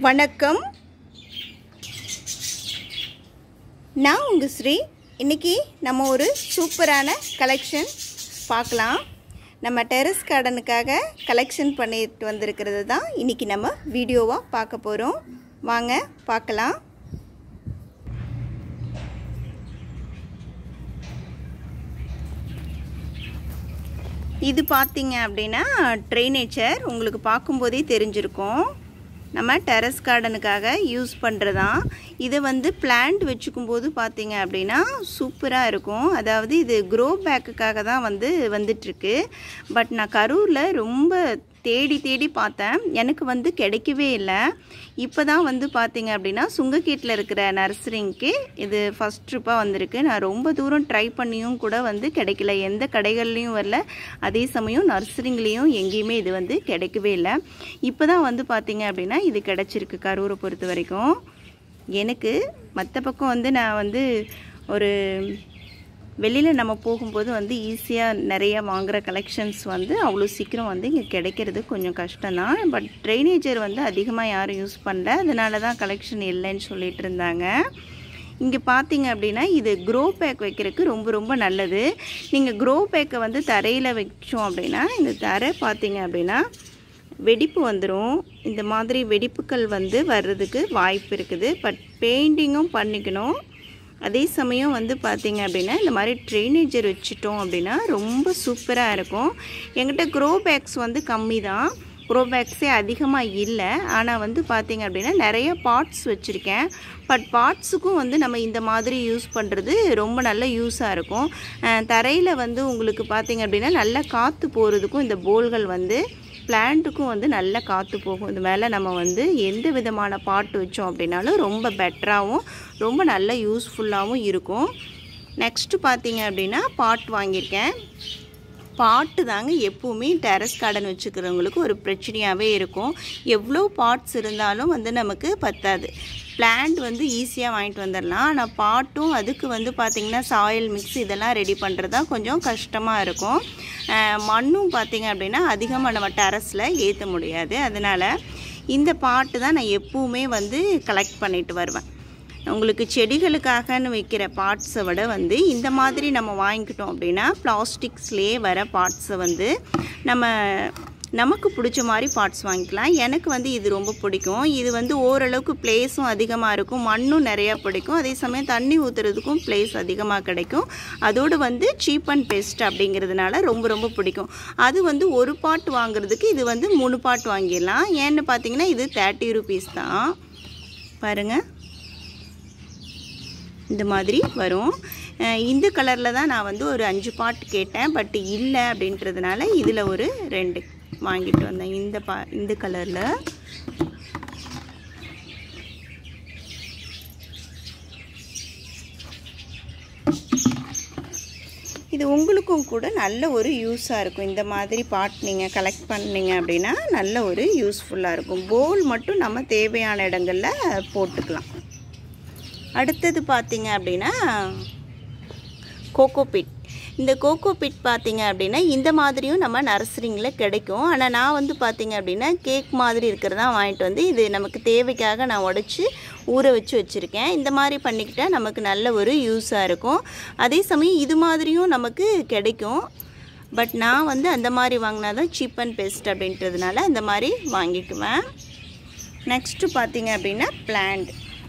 வணக்கம் நான் உங்கள் ஸ்ரீ இன்னைக்கு நம்ம ஒரு சூப்பரான கலெக்ஷன் பார்க்கலாம் நம்ம டெரஸ் கார்டனுக்காக கலெக்ஷன் பண்ணிட்டு வந்திருக்கிறது தான் இன்னைக்கு நம்ம வீடியோவாக பார்க்க போகிறோம் வாங்க பார்க்கலாம் இது பார்த்தீங்க அப்படின்னா ட்ரைனேச்சர் உங்களுக்கு பார்க்கும்போதே தெரிஞ்சிருக்கும் நம்ம டெரஸ் கார்டனுக்காக யூஸ் பண்ணுறதான் இதை வந்து பிளான்ட் வச்சுக்கும் போது பார்த்தீங்க அப்படின்னா சூப்பராக இருக்கும் அதாவது இது க்ரோ பேக்குக்காக தான் வந்து வந்துட்டுருக்கு பட் நான் கரூரில் ரொம்ப தேடி தேடி பார்த்தேன் எனக்கு வந்து கிடைக்கவே இல்லை இப்போ தான் வந்து பார்த்தீங்க அப்படின்னா சுங்கக்கீட்டில் இருக்கிற நர்சரிங்க்கு இது ஃபஸ்ட் ட்ரிப்பாக வந்திருக்கு நான் ரொம்ப தூரம் ட்ரை பண்ணியும் கூட வந்து கிடைக்கல எந்த கடைகள்லையும் வரல அதே சமயம் நர்சரிங்லேயும் எங்கேயுமே இது வந்து கிடைக்கவே இல்லை இப்போ தான் வந்து பார்த்தீங்க அப்படின்னா இது கிடச்சிருக்கு கரூரை பொறுத்த வரைக்கும் எனக்கு மற்ற பக்கம் வந்து நான் வந்து ஒரு வெளியில் நம்ம போகும்போது வந்து ஈஸியாக நிறைய வாங்குகிற கலெக்ஷன்ஸ் வந்து அவ்வளோ சீக்கிரம் வந்து இங்கே கிடைக்கிறது கொஞ்சம் கஷ்டம்தான் பட் ட்ரைனேஜர் வந்து அதிகமாக யாரும் யூஸ் பண்ணல அதனால தான் கலெக்ஷன் இல்லைன்னு சொல்லிட்டு இருந்தாங்க இங்கே பார்த்தீங்க அப்படின்னா இது க்ரோ பேக் வைக்கிறதுக்கு ரொம்ப ரொம்ப நல்லது நீங்கள் க்ரோ பேக்கை வந்து தரையில் வச்சோம் அப்படின்னா இந்த தரை பார்த்தீங்க அப்படின்னா வெடிப்பு வந்துடும் இந்த மாதிரி வெடிப்புகள் வந்து வர்றதுக்கு வாய்ப்பு இருக்குது பட் பெயிண்டிங்கும் பண்ணிக்கணும் அதே சமயம் வந்து பார்த்திங்க அப்படின்னா இந்த மாதிரி ட்ரைனேஜர் வச்சுட்டோம் அப்படின்னா ரொம்ப சூப்பராக இருக்கும் எங்கிட்ட க்ரோ பேக்ஸ் வந்து கம்மி தான் க்ரோ பேக்ஸே அதிகமாக இல்லை ஆனால் வந்து பார்த்திங்க அப்படின்னா நிறைய பார்ட்ஸ் வச்சுருக்கேன் பட் பார்ட்ஸுக்கும் வந்து நம்ம இந்த மாதிரி யூஸ் பண்ணுறது ரொம்ப நல்ல யூஸாக இருக்கும் தரையில் வந்து உங்களுக்கு பார்த்திங்க அப்படின்னா நல்லா காற்று போகிறதுக்கும் இந்த போல்கள் வந்து பிளான்ட்டுக்கும் வந்து நல்ல காற்று போகும் இது மேலே நம்ம வந்து எந்த விதமான பாட்டு வச்சோம் அப்படின்னாலும் ரொம்ப பெட்டராகவும் ரொம்ப நல்ல யூஸ்ஃபுல்லாகவும் இருக்கும் நெக்ஸ்ட்டு பார்த்தீங்க அப்படின்னா பாட் வாங்கியிருக்கேன் பாட்டு தாங்க எப்போவுமே டெரஸ் கார்டன் வச்சுக்கிறவங்களுக்கு ஒரு பிரச்சனையாகவே இருக்கும் எவ்வளோ பாட்ஸ் இருந்தாலும் வந்து நமக்கு பத்தாது பிளான்ட் வந்து ஈஸியாக வாங்கிட்டு வந்துடலாம் ஆனால் பாட்டும் அதுக்கு வந்து பார்த்திங்கன்னா சாயில் மிக்ஸ் இதெல்லாம் ரெடி பண்ணுறது தான் கொஞ்சம் கஷ்டமாக இருக்கும் மண்ணும் பார்த்திங்க அப்படின்னா அதிகமாக நம்ம டெரஸில் ஏற்ற முடியாது அதனால் இந்த பாட்டு தான் நான் எப்பவுமே வந்து கலெக்ட் பண்ணிட்டு வருவேன் உங்களுக்கு செடிகளுக்காகன்னு வைக்கிற பார்ட்ஸை விட வந்து இந்த மாதிரி நம்ம வாங்கிக்கிட்டோம் அப்படின்னா பிளாஸ்டிக்ஸ்லேயே வர பார்ட்ஸை வந்து நம்ம நமக்கு பிடிச்ச மாதிரி பார்ட்ஸ் வாங்கிக்கலாம் எனக்கு வந்து இது ரொம்ப பிடிக்கும் இது வந்து ஓரளவுக்கு பிளேஸும் அதிகமாக இருக்கும் மண்ணும் நிறையா பிடிக்கும் அதே சமயம் தண்ணி ஊற்றுறதுக்கும் பிளேஸ் அதிகமாக கிடைக்கும் அதோடு வந்து சீப் அண்ட் பெஸ்ட் அப்படிங்கிறதுனால ரொம்ப ரொம்ப பிடிக்கும் அது வந்து ஒரு பாட் வாங்குறதுக்கு இது வந்து மூணு பாட் வாங்கிடலாம் ஏன்னு பார்த்தீங்கன்னா இது தேர்ட்டி ருபீஸ் தான் பாருங்கள் இந்த மாதிரி வரும் இந்த கலரில் தான் நான் வந்து ஒரு அஞ்சு பாட்டு கேட்டேன் பட் இல்லை அப்படின்றதுனால இதில் ஒரு ரெண்டு வாங்கிட்டு வந்தேன் இந்த பா இந்த கலரில் இது உங்களுக்கும் கூட நல்ல ஒரு யூஸாக இருக்கும் இந்த மாதிரி பாட் நீங்கள் கலெக்ட் பண்ணீங்க அப்படின்னா நல்ல ஒரு யூஸ்ஃபுல்லாக இருக்கும் போல் மட்டும் நம்ம தேவையான இடங்களில் போட்டுக்கலாம் அடுத்தது பார்த்தீங்க அப்படின்னா கோகோ பிட் இந்த கோகோ பிட் பார்த்தீங்க அப்படின்னா இந்த மாதிரியும் நம்ம நர்சரிங்கில் கிடைக்கும் ஆனால் நான் வந்து பார்த்தீங்க அப்படின்னா கேக் மாதிரி இருக்கிறதா வாங்கிட்டு வந்து இது நமக்கு தேவைக்காக நான் உடச்சி ஊற வச்சு வச்சுருக்கேன் இந்த மாதிரி பண்ணிக்கிட்டால் நமக்கு நல்ல ஒரு யூஸாக இருக்கும் அதே சமயம் இது மாதிரியும் நமக்கு கிடைக்கும் பட் நான் வந்து அந்த மாதிரி வாங்கினா தான் சீப் அண்ட் பெஸ்ட் அப்படின்றதுனால அந்த மாதிரி வாங்கிக்குவேன் நெக்ஸ்ட்டு பார்த்தீங்க அப்படின்னா பிளான்ட்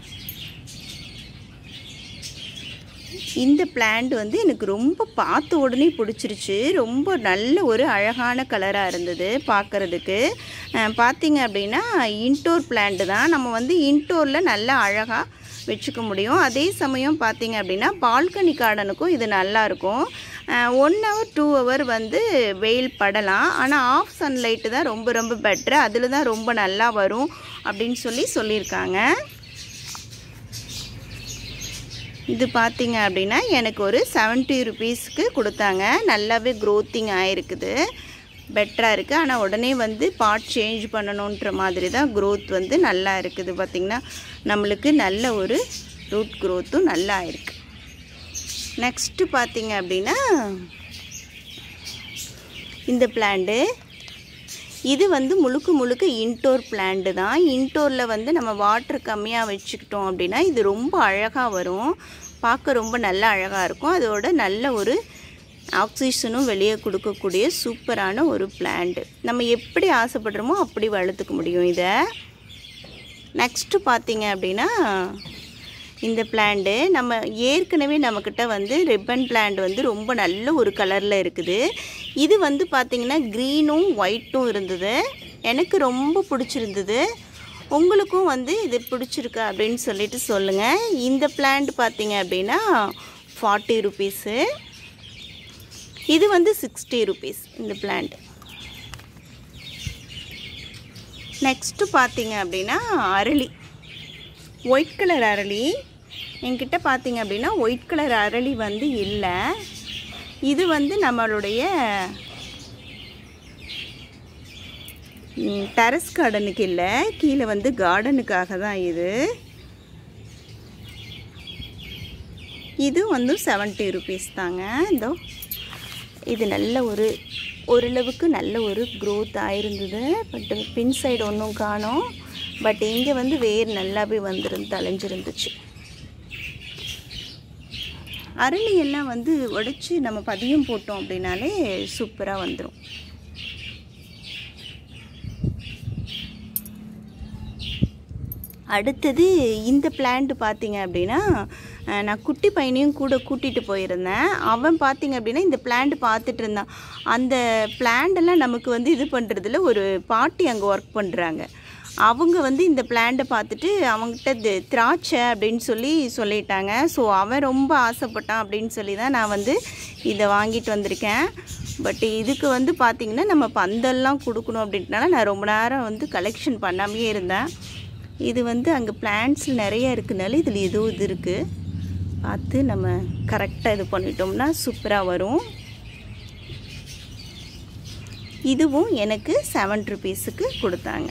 இந்த பிளான்ட் வந்து எனக்கு ரொம்ப பார்த்த உடனே பிடிச்சிருச்சு ரொம்ப நல்ல ஒரு அழகான கலராக இருந்தது பார்க்குறதுக்கு பார்த்தீங்க அப்படின்னா இன்டோர் பிளான்ட் தான் நம்ம வந்து இன்டோரில் நல்லா அழகாக வச்சுக்க முடியும் அதே சமயம் பார்த்தீங்க அப்படின்னா பால்கனி கார்டனுக்கும் இது நல்லாயிருக்கும் ஒன் ஹவர் டூ ஹவர் வந்து வெயில் படலாம் ஆனால் ஆஃப் சன்லைட்டு தான் ரொம்ப ரொம்ப பெட்ரு அதில் தான் ரொம்ப நல்லா வரும் அப்படின்னு சொல்லி சொல்லியிருக்காங்க இது பார்த்தீங்க அப்படின்னா எனக்கு ஒரு செவன்ட்டி ருபீஸ்க்கு கொடுத்தாங்க நல்லாவே க்ரோத்திங் ஆகிருக்குது பெட்டராக இருக்குது ஆனால் உடனே வந்து பாட் சேஞ்ச் பண்ணணுன்ற மாதிரி தான் க்ரோத் வந்து நல்லா இருக்குது பார்த்திங்கன்னா நம்மளுக்கு நல்ல ஒரு ரூட் க்ரோத்தும் நல்லா இருக்குது நெக்ஸ்ட்டு பார்த்தீங்க அப்படின்னா இந்த பிளான்ட்டு இது வந்து முழுக்க முழுக்க இன்டோர் பிளான்ட் தான் இன்டோரில் வந்து நம்ம வாட்டர் கம்மியாக வச்சுக்கிட்டோம் அப்படின்னா இது ரொம்ப அழகாக வரும் பார்க்க ரொம்ப நல்ல அழகாக இருக்கும் அதோட நல்ல ஒரு ஆக்சிஜனும் வெளியே கொடுக்கக்கூடிய சூப்பரான ஒரு பிளான்ட் நம்ம எப்படி ஆசைப்படுறோமோ அப்படி வளர்த்துக்க முடியும் இதை நெக்ஸ்ட்டு பார்த்தீங்க அப்படின்னா இந்த பிளான்ட்டு நம்ம ஏற்கனவே நம்மக்கிட்ட வந்து ரிப்பன் பிளான்ட் வந்து ரொம்ப நல்ல ஒரு கலரில் இருக்குது இது வந்து பார்த்திங்கன்னா க்ரீனும் ஒயிட்டும் இருந்தது எனக்கு ரொம்ப பிடிச்சிருந்தது உங்களுக்கும் வந்து இது பிடிச்சிருக்கா அப்படின்னு சொல்லிட்டு சொல்லுங்கள் இந்த பிளான்ட் பார்த்தீங்க அப்படின்னா ஃபார்ட்டி ருபீஸு இது வந்து சிக்ஸ்டி ருபீஸ் இந்த பிளான்ட் நெக்ஸ்ட்டு பார்த்தீங்க அப்படின்னா அரளி ஒயிட் கலர் அரளி என்கிட்ட பார்த்தீங்க அப்படின்னா ஒயிட் கலர் அரளி வந்து இல்லை இது வந்து நம்மளுடைய டெரஸ் கார்டனுக்கு இல்லை கீழே வந்து கார்டனுக்காக தான் இது இது வந்து செவன்ட்டி ருபீஸ் தாங்க இதோ இது நல்ல ஒரு ஓரளவுக்கு நல்ல ஒரு க்ரோத் ஆயிருந்தது பட் பின் சைடு ஒன்றும் காணோம் பட் இங்கே வந்து வேர் நல்லாவே வந்துருந்து தலைஞ்சிருந்துச்சு அரளி எல்லாம் வந்து உடைச்சி நம்ம பதியம் போட்டோம் அப்படின்னாலே சூப்பராக வந்துடும் அடுத்தது இந்த பிளான்ட் பார்த்தீங்க அப்படின்னா அஹ், நான் குட்டி பையனையும் கூட கூட்டிகிட்டு போயிருந்தேன் அவன் பார்த்தீங்க அப்படின்னா இந்த பிளான்ட் பார்த்துட்டு இருந்தான் அந்த plant எல்லாம் நமக்கு வந்து இது பண்ணுறதுல ஒரு பாட்டி அங்கே ஒர்க் பண்ணுறாங்க அவங்க வந்து இந்த பிளான்ட்டை பார்த்துட்டு அவங்ககிட்ட இது திராட்சை அப்படின்னு சொல்லி சொல்லிட்டாங்க ஸோ அவன் ரொம்ப ஆசைப்பட்டான் அப்படின்னு சொல்லி தான் நான் வந்து இதை வாங்கிட்டு வந்திருக்கேன் பட் இதுக்கு வந்து பார்த்திங்கன்னா நம்ம பந்தல்லாம் கொடுக்கணும் அப்படின்றனால நான் ரொம்ப நேரம் வந்து கலெக்ஷன் பண்ணாமையே இருந்தேன் இது வந்து அங்கே பிளான்ட்ஸ் நிறைய இருக்குனால இதில் ஏதோ இது இருக்குது பார்த்து நம்ம கரெக்டாக இது பண்ணிட்டோம்னா சூப்பராக வரும் இதுவும் எனக்கு செவன் ருபீஸுக்கு கொடுத்தாங்க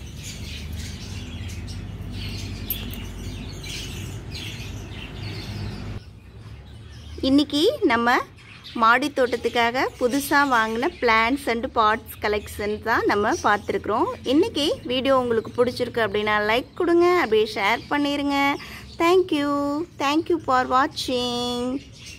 இன்றைக்கி நம்ம மாடி தோட்டத்துக்காக புதுசாக வாங்கின பிளான்ஸ் அண்ட் பாட்ஸ் கலெக்ஷன் தான் நம்ம பார்த்துருக்குறோம் இன்றைக்கி வீடியோ உங்களுக்கு பிடிச்சிருக்கு அப்படின்னா லைக் கொடுங்க அப்படியே ஷேர் பண்ணிடுங்க தேங்க்யூ தேங்க்யூ ஃபார் வாட்சிங்